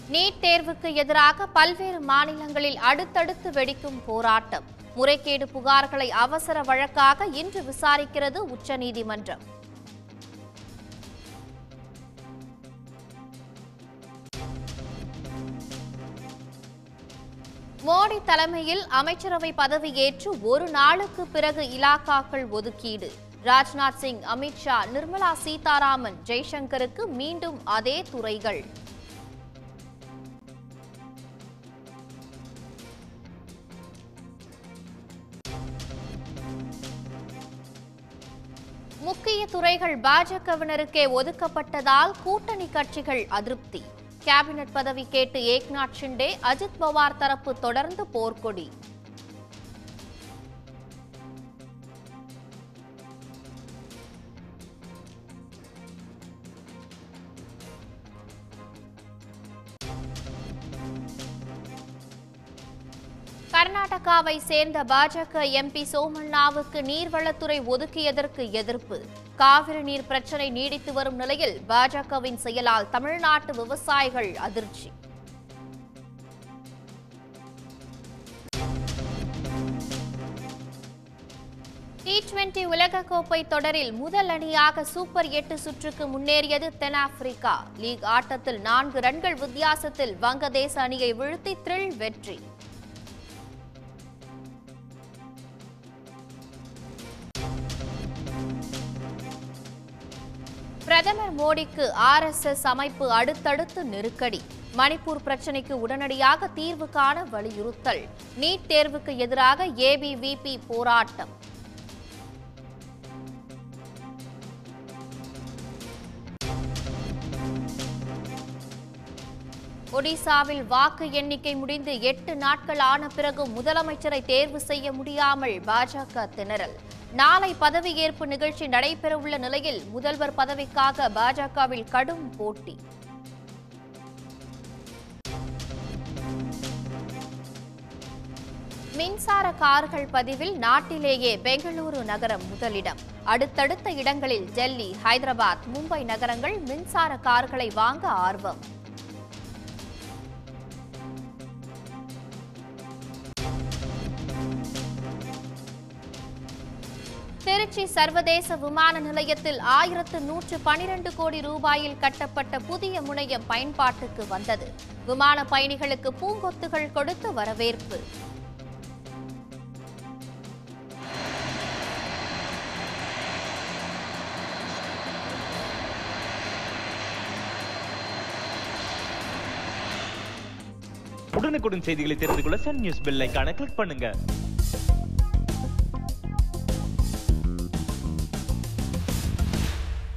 NEET தேர்வுக்கு எதிராக பல்வேறு மாநிலங்களில் அடுத்தடுத்து வெடிக்கும் போராட்டம் முறைகேடு புகார்களை அவசர வழக்காக இன்று விசாரிக்கிறது உச்சநீதிமன்றம் மோடி தலைமையில் அமைச்சரவை பதவியேற்று ஒரு நாளுக்கு பிறகு இலாக்காக்கள் ஒதுக்கீடு ராஜ்நாத் சிங் அமித்ஷா நிர்மலா சீதாராமன் ஜெய்சங்கருக்கு மீண்டும் அதே துறைகள் முக்கிய துறைகள் பாஜகவினருக்கே ஒதுக்கப்பட்டதால் கூட்டணி கட்சிகள் அதிருப்தி கேபினெட் பதவி கேட்டு ஏக்நாத் ஷிண்டே அஜித் பவார் தரப்பு தொடர்ந்து போர்க்கொடி கர்நாடகாவை சேர்ந்த பாஜக எம்பி சோமண்ணாவுக்கு நீர்வளத்துறை ஒதுக்கியதற்கு எதிர்ப்பு காவிரி நீர் பிரச்சினை நீடித்து வரும் நிலையில் பாஜகவின் செயலால் தமிழ்நாட்டு விவசாயிகள் அதிர்ச்சி டி டுவெண்டி உலகக்கோப்பை தொடரில் முதல் அணியாக சூப்பர் எட்டு சுற்றுக்கு முன்னேறியது தென்னாப்பிரிக்கா லீக் ஆட்டத்தில் நான்கு ரன்கள் வித்தியாசத்தில் வங்கதேச அணியை வீழ்த்தி த்ரில் வெற்றி பிரதமர் மோடிக்கு ஆர்எஸ்எஸ் அமைப்பு அடுத்தடுத்து நெருக்கடி மணிப்பூர் பிரச்சினைக்கு உடனடியாக தீர்வு காண வலியுறுத்தல் நீட் தேர்வுக்கு எதிராக ஏபிவிபி போராட்டம் ஒடிசாவில் வாக்கு எண்ணிக்கை முடிந்து எட்டு நாட்கள் ஆன பிறகு முதலமைச்சரை தேர்வு செய்ய முடியாமல் பாஜக திணறல் நாளை பதவியேற்பு நிகழ்ச்சி நடைபெறவுள்ள நிலையில் முதல்வர் பதவிக்காக பாஜகவில் கடும் போட்டி மின்சார கார்கள் பதிவில் நாட்டிலேயே பெங்களூரு நகரம் முதலிடம் அடுத்தடுத்த இடங்களில் டெல்லி ஹைதராபாத் மும்பை நகரங்கள் மின்சார கார்களை வாங்க ஆர்வம் திருச்சி சர்வதேச விமான நிலையத்தில் ஆயிரத்து நூற்று பனிரெண்டு கோடி ரூபாயில் கட்டப்பட்ட புதிய முனையம் பயன்பாட்டுக்கு வந்தது விமான பயணிகளுக்கு பூங்கொத்துகள் கொடுத்து வரவேற்பு உடனுக்குடன் செய்திகளை தெரிந்து கொள்ள சன் நியூஸ் பெல் ஐகானை கிளிக் பண்ணுங்க